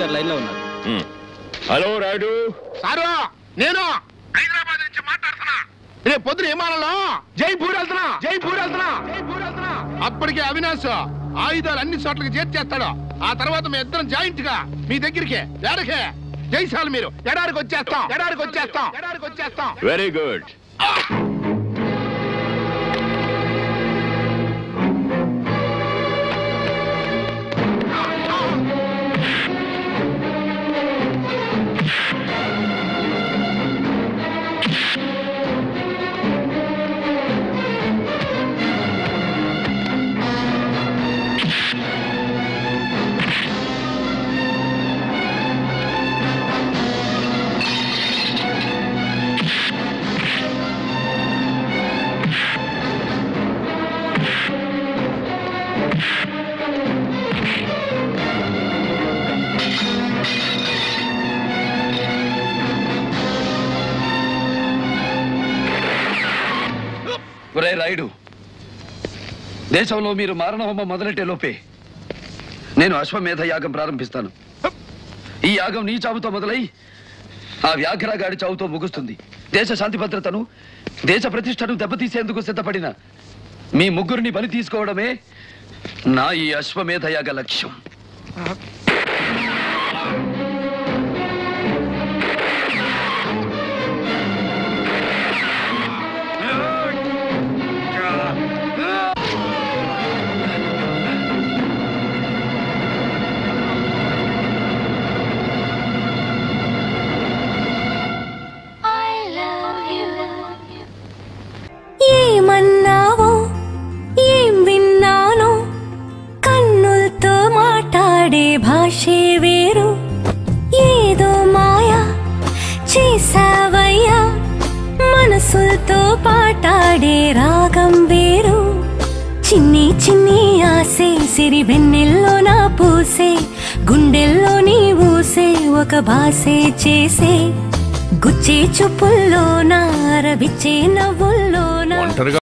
గారు లైన్ లో ఉన్నారు ఉమ్. హలో రాయుడు సారు నేను హైదరాబాద్ నుంచి మాట్లాడుతున్నా రేపు పొద్దున విమానంలో జైపూర్ వెళ్తున్నా జైపూర్ వెళ్తున్నా జైపూర్ వెళ్తున్నా అప్పటికే అవినాష్ ఆయుధాలు అన్ని చోట్లకి చేర్చేస్తాడు ఆ తర్వాత మీ ఇద్దరం జాయింట్ గా మీ దగ్గరికి ఎడకే జైసాలు మీరు ఎడారికి వచ్చేస్తాం ఎడారికి వచ్చేస్తాం ఎడారికి వచ్చేస్తాం వెరీ గుడ్ ఒరే రాయుడు దేశంలో మీరు మారణహోమం మొదలెట్టే లోపే నేను అశ్వమేధ యాగం ప్రారంభిస్తాను ఈ యాగం నీ చావుతో మొదలై ఆ వ్యాఘ్రగాడి చావుతో ముగుస్తుంది దేశ శాంతి భద్రతను దేశ ప్రతిష్టను దెబ్బతీసేందుకు సిద్ధపడిన మీ ముగ్గురిని బలి తీసుకోవడమే నా ఈ అశ్వమేధ యాగ లక్ష్యం ఏమన్నావో ఏం విన్నానో కన్నులతో మాట్లాడే భాషే వేరు ఏదో మాయా చేసావయ్యా మనసులతో పాటాడే రాగం వేరు చిన్ని చిన్ని ఆసే సిరి వెన్నెల్లో నా పూసే గుండెల్లో నీ ఊసే ఒక భాసే చేసే గుచ్చే చూపుల్లో నా రవిచ్చే నవ్వుల్లో నా